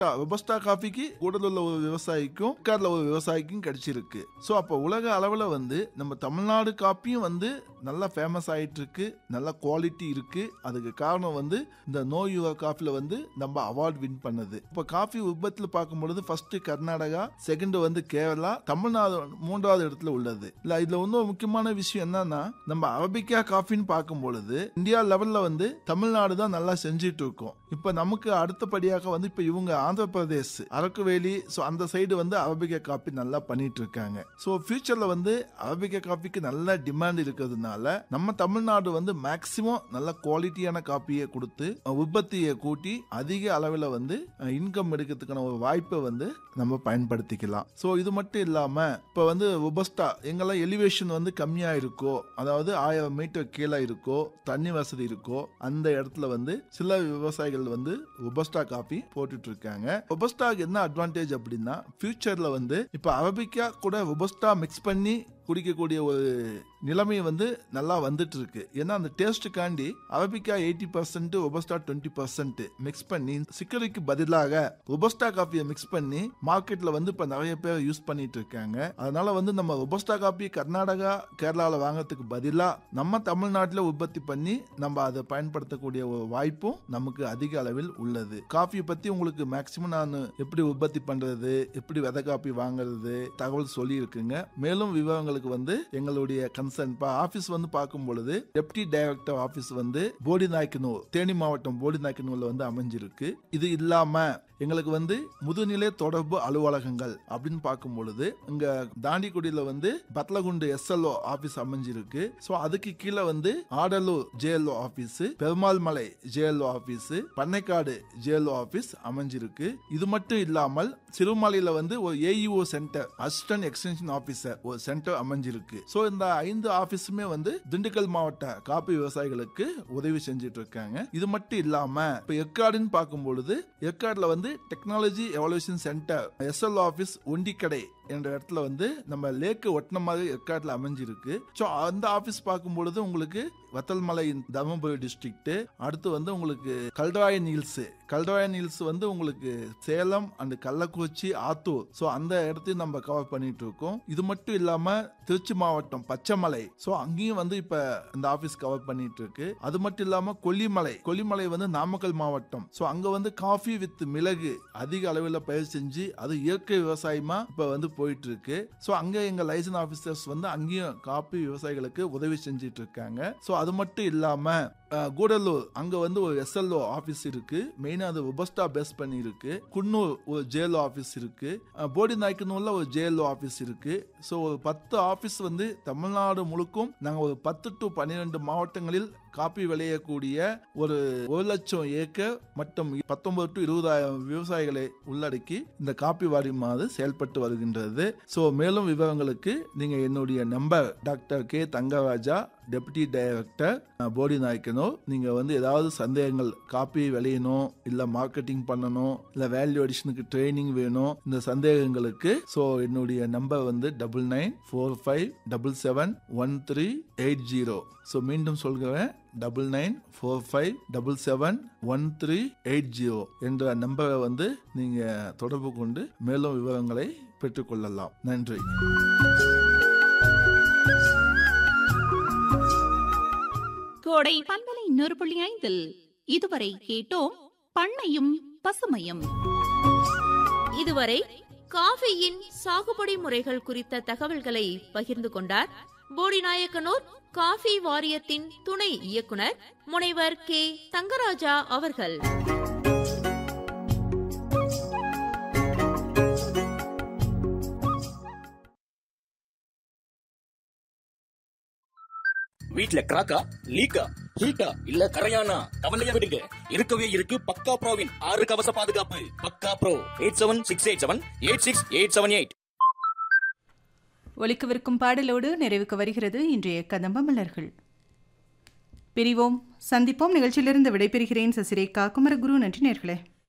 ரொபஸ்டா காஃபிக்கு கூடலூர்ல ஒரு விவசாயிக்கும் ஏற்காடுல ஒரு விவசாயிக்கும் கிடைச்சிருக்கு ஸோ அப்போ உலக அளவில் வந்து நம்ம தமிழ்நாடு காப்பியும் வந்து நல்லா ஃபேமஸ் ஆயிட்டு இருக்கு நல்ல குவாலிட்டி இருக்கு அதுக்கு காரணம் வந்து இந்த நோ யுவர் காஃபில வந்து நம்ம அவார்ட் வின் பண்ணது இப்போ காஃபி உற்பத்தியில் பார்க்கும் பொழுது ஃபர்ஸ்ட் கர்நாடகா செகண்ட் வந்து கேரளா தமிழ்நாடு மூன்றாவது இடத்துல உள்ளது இல்ல இதுல இன்னொரு முக்கியமான விஷயம் என்னன்னா நம்ம அரபிக்கா காஃபின்னு பார்க்கும் பொழுது இந்தியா லெவல்ல வந்து தமிழ்நாடு தான் நல்லா செஞ்சுட்டு இருக்கோம் இப்போ நமக்கு அடுத்தபடியாக வந்து இப்போ இவங்க ஆந்திர பிரதேஷ் அரக்குவேலி ஸோ அந்த சைடு வந்து அரபிக்கா காஃபி நல்லா பண்ணிட்டு இருக்காங்க ஸோ ஃபியூச்சர்ல வந்து அரபிக்கா காஃபிக்கு நல்ல டிமாண்ட் இருக்கிறதுனால நம்ம தமிழ்நாடு வந்து மேக்சிமம் நல்ல குவாலிட்டியான காப்பியை கொடுத்து அஹ், உற்பத்தியை கூட்டி அதிக அளவில் வந்து இன்கம் எடுக்கிறதுக்கான ஒரு வாய்ப்பை வந்து நம்ம பயன்படுத்திக்கலாம் ஸோ இது மட்டும் இல்லாம இப்போ வந்து உபஸ்டா எங்கெல்லாம் எலிவேஷன் வந்து கம்மியா இருக்கோ அதாவது ஆயிரம் மீட்டர் கீழே இருக்கோ தண்ணி வசதி இருக்கோ அந்த இடத்துல வந்து சில விவசாயிகள் வந்து உபஸ்டா காப்பி போட்டுட்டு இருக்காங்க உபஸ்டாக்கு என்ன அட்வான்டேஜ் அப்படின்னா ஃபியூச்சர்ல வந்து இப்போ அரபிக்கா கூட உபஸ்டா மிக்ஸ் பண்ணி குடிக்கக்கூடிய ஒரு நிலைமை வந்து நல்லா வந்துட்டு இருக்கு ஏன்னா அந்த டேஸ்ட்டுக்காண்டி arabica eighty percent robusta twenty percent mix பண்ணி சிக்கரிக்கு பதிலாக ஒபஸ்டா காப்பியை மிக்ஸ் பண்ணி மார்க்கெட்ல வந்து இப்ப நிறைய பேர் யூஸ் பண்ணிட்டு இருக்காங்க அதனால வந்து நம்ம ஒபஸ்டா காப்பி கர்நாடகா கேரளால வாங்குறதுக்கு பதிலா நம்ம தமிழ்நாட்டில் உற்பத்தி பண்ணி நம்ம அதை பயன்படுத்தக்கூடிய ஒரு வாய்ப்பும் நமக்கு அதிக அளவில் உள்ளது காஃபியை பத்தி உங்களுக்கு மேக்சிமம் நான் எப்படி உற்பத்தி பண்றது எப்படி விதை காப்பி வாங்குறது தகவல் சொல்லி இருக்குங்க மேலும் விவரங்களுக்கு வந்து எங்களுடைய கன்சர்ன் ஆபீஸ் வந்து பார்க்கும் பொழுது டெப்டி டைரக்டர் ஆபீஸ் வந்து போடி நாய்க்கனூர் தேனி மாவட்டம் போடி நாய்க்கனூர்ல வந்து அமைஞ்சிருக்கு இது இல்லாம எங்களுக்கு வந்து முதுநிலை தொடர்பு அலுவலகங்கள் அப்படின்னு பார்க்கும் பொழுது இங்க தாண்டிக்குடியில வந்து பத்லகுண்டு எஸ்எல்ஓ ஆபீஸ் அமைஞ்சிருக்கு ஸோ அதுக்கு கீழே வந்து Adalur JLO office Perumal Malai JLO office Pannaikadu JLO office அமைஞ்சிருக்கு இது மட்டும் இல்லாமல் சிறுமலையில வந்து ஒரு AEO center assistant extension officer ஒரு சென்டர் அமைஞ்சிருக்கு ஸோ இந்த ஐந்து ஆபீஸுமே வந்து திண்டுக்கல் மாவட்ட காப்பி விவசாயிகளுக்கு உதவி செஞ்சுட்டு இருக்காங்க இது மட்டும் இல்லாம இப்ப எக்காடுன்னு பார்க்கும் பொழுது எக்காடுல வந்து technology evolution center SL office Ondikadai என்ற இடத்துல வந்து நம்ம லேக்கு ஒட்டின மாதிரி எக்காட்டில் அமைஞ்சிருக்கு ஸோ அந்த ஆஃபீஸ் பார்க்கும் பொழுது உங்களுக்கு வத்தல்மலை தருமபுரி டிஸ்ட்ரிக்ட் அடுத்து வந்து உங்களுக்கு கல்டாய நீல்ஸ் கல்டாய நீல்ஸ் வந்து உங்களுக்கு சேலம் அண்ட் கள்ளக்குறிச்சி ஆத்தூர் ஸோ அந்த இடத்தையும் நம்ம கவர் பண்ணிட்டு இருக்கோம் இது மட்டும் இல்லாம திருச்சி மாவட்டம் பச்சைமலை ஸோ அங்கேயும் வந்து இப்ப இந்த ஆபீஸ் கவர் பண்ணிட்டு இருக்கு அது மட்டும் இல்லாம கொல்லிமலை கொல்லிமலை வந்து நாமக்கல் மாவட்டம் ஸோ அங்க வந்து காஃபி வித் மிளகு அதிக அளவில் பயிர் செஞ்சு அது இயற்கை விவசாயமா இப்ப வந்து போயிட்டு இருக்கு ஸோ அங்க எங்க லைசன் ஆபீசர்ஸ் வந்து அங்கேயும் காப்பி விவசாயிகளுக்கு உதவி செஞ்சுட்டு இருக்காங்க ஸோ அது மட்டும் இல்லாம அஹ், கூடலூர் அங்க வந்து ஒரு எஸ்எல்ஓ ஆபீஸ் இருக்கு மெயினா அது உபஸ்டா பேஸ் பண்ணி இருக்கு குன்னூர் ஒரு ஜேஎல்ஓ ஆபீஸ் இருக்கு அஹ், போடி நாய்க்கனூர்ல ஒரு ஜேஎல்ஓ ஆபீஸ் இருக்கு ஸோ ஒரு பத்து ஆபீஸ் வந்து தமிழ்நாடு முழுக்கும் நாங்க ஒரு பத்து டு பன்னிரெண்டு மாவட்டங்களில் காப்பி விளையக்கூடிய ஒரு ஒரு லட்சம் ஏக்கர் மற்றும் பத்தொன்பது டு இருபதாயிரம் விவசாயிகளை உள்ளடக்கி இந்த காப்பி வாரியமானது செயல்பட்டு வருகின்றது ஸோ மேலும் விவரங்களுக்கு நீங்க என்னுடைய number doctor K Thangaraja deputy director அஹ், போடி நாய்க்கனூர் நீங்க வந்து ஏதாவது சந்தேகங்கள் காப்பி விளையணும் இல்ல மார்க்கெட்டிங் பண்ணணும் இல்ல வேல்யூ அடிஷனுக்கு ட்ரைனிங் வேணும் இந்த சந்தேகங்களுக்கு ஸோ என்னுடைய நம்பர் வந்து double nine four five double seven one three eight zero so மீண்டும் சொல்கிறேன் double nine four five double seven one three eight zero என்ற நம்பரை வந்து நீங்க தொடர்பு கொண்டு மேலும் விவரங்களை பெற்றுக்கொள்ளலாம் நன்றி கோடை பண்பலை இன்னொரு புள்ளி ஐந்தில் இதுவரை கேட்டோம் பண்ணையும் பசுமையும் இதுவரை காஃபியின் சாகுபடி முறைகள் குறித்த தகவல்களை பகிர்ந்து கொண்டார் போடிநாயக்கனூர் காஃபி வாரியத்தின் துணை இயக்குனர் முனைவர் கே தங்கராஜா அவர்கள் வீட்ல கிராக்கா லீக்கா ஹீட்டா இல்ல கரையானா கவலையா விடுங்க இருக்கவே இருக்கு பக்கா ப்ரோவின் ஆறு கவச பாதுகாப்பு பக்கா bro eight seven six eight seven eight six eight seven eight ஒலிக்கவிருக்கும் பாடலோடு நிறைவுக்கு வருகிறது இன்றைய கதம்ப மலர்கள் பிரிவோம் சந்திப்போம் நிகழ்ச்சியிலிருந்து விடைபெறுகிறேன் சசிரேகா குமரகுரு நன்றி நேர்களே